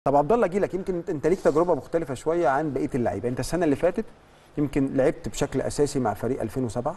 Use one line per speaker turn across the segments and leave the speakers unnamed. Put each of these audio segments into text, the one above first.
طب عبد الله اجي لك يمكن انت ليك تجربه مختلفه شويه عن بقيه اللعيبه انت السنه اللي فاتت يمكن لعبت بشكل اساسي مع فريق 2007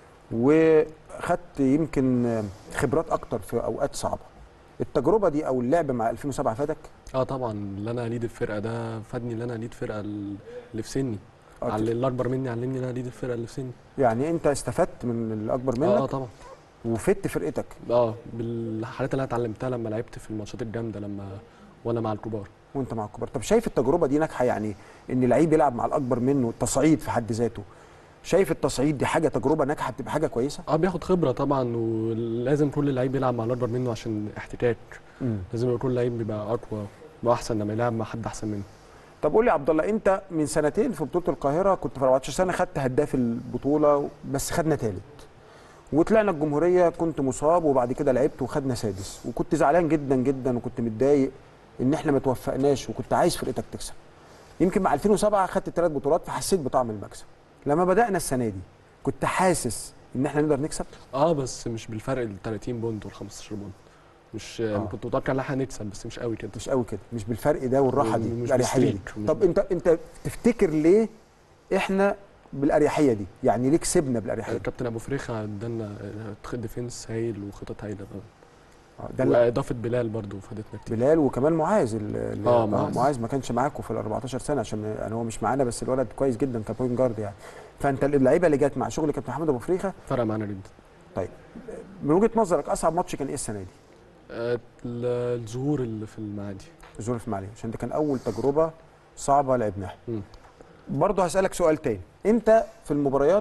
وخدت يمكن خبرات اكتر في اوقات صعبه التجربه دي او اللعب مع 2007 فادك
اه طبعا اللي انا اليد الفرقه ده فادني اللي انا اليد فرقه اللي في سني
آه،
على اللي اكبر مني علمني ان انا اليد الفرقه اللي في سني
يعني انت استفدت من الاكبر منك
اه اه طبعا
وفدت فرقتك
اه بالحاجات اللي انا اتعلمتها لما لعبت في الماتشات الجامده لما وانا مع الكبار
وانت مع الكبار طب شايف التجربه دي ناجحه يعني ان لعيب يلعب مع الاكبر منه التصعيد في حد ذاته شايف التصعيد دي حاجه تجربه ناجحه بتبقى حاجه كويسه
اه بياخد خبره طبعا ولازم كل لعيب يلعب مع الاكبر منه عشان احتكاك
امم
لازم يبقى كل لعيب بيبقى اقوى واحسن لما يلعب مع حد احسن منه
طب قول لي يا عبد الله انت من سنتين في بطوله القاهره كنت في 14 سنه خدت هداف البطوله بس خدنا ثالث وطلعنا الجمهوريه كنت مصاب وبعد كده لعبت وخدنا سادس وكنت زعلان جدا جدا وكنت متضايق ان احنا ما توفقناش وكنت عايز فرقتك تكسب يمكن مع 2007 خدت ثلاث بطولات فحسيت بطعم المكسب لما بدانا السنه دي كنت حاسس ان احنا نقدر نكسب
اه بس مش بالفرق ال 30 بونت وال 15 بونت مش آه. كنت متوقع ان احنا هنكسب بس مش قوي كده
مش قوي كده مش بالفرق ده والراحه دي
ومش
الاريحيه دي
بالستريك، ومش
طب انت انت تفتكر ليه احنا بالاريحيه دي يعني ليه كسبنا بالاريحيه دي
كابتن ابو فريخه ادانا آه، ديفنس هايل وخطط هايله
آه، ده اللي
واضافه بلال برضو فادتنا كتير
بلال وكمان معاذ ال- ال-
آه،
آه،
معاذ.
معاذ ما كانش معاكم في ال 14 سنه عشان يعني هو مش معانا بس الولد كويس جدا كبوينت جارد يعني فانت اللعيبه اللي جت مع شغل كابتن محمد ابو فريخه
فرق معانا جدا
من وجهه نظرك اصعب ماتش كان ايه السنه دي؟
آه، ال- الظهور اللي في المعادي
الظهور في المعليه عشان ده كان اول تجربه صعبه لعبناها
مم.
برضه هسالك سؤال تاني انت في المباريات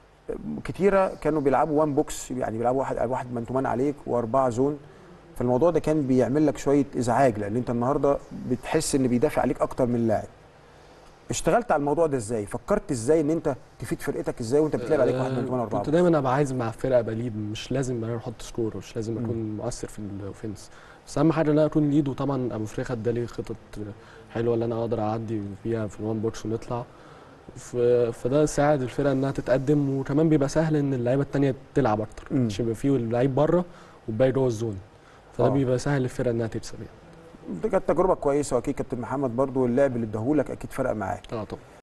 كتيره كانوا بيلعبوا وان بوكس يعني بيلعبوا واحد واحد مان تو مان عليك واربعه زون فالموضوع ده كان بيعمل لك شويه ازعاج لان انت النهارده بتحس ان بيدافع عليك اكتر من لاعب اشتغلت على الموضوع ده ازاي فكرت ازاي ان انت تفيد فرقتك ازاي وانت بتلعب عليك واحد مان تو مان
آه،
اربعه
كنت دايما ابقى عايز مع الفرقه ابقى ليد مش لازم انا احط سكور مش لازم اكون مؤثر في الاوفنس بس اهم حاجه ان انا اكون ليد وطبعا ابو فريخه ادالي خطط حلوه اللي انا اقدر اعدي فيها في الوان بوكس ونطلع ف- فده ساعد الفرقه انها تتقدم وكمان بيبقى سهل ان اللعيبه التانيه تلعب اكتر
مم.
عشان يبقى فيه اللعيب بره والباقي جوه الزون فده
آه.
بيبقى سهل للفرقه انها تكسب يعني
دي كانت تجربه كويسه واكيد كابتن محمد برضو اللعب اللي اداهولك اكيد فرق معاك
اه طبعا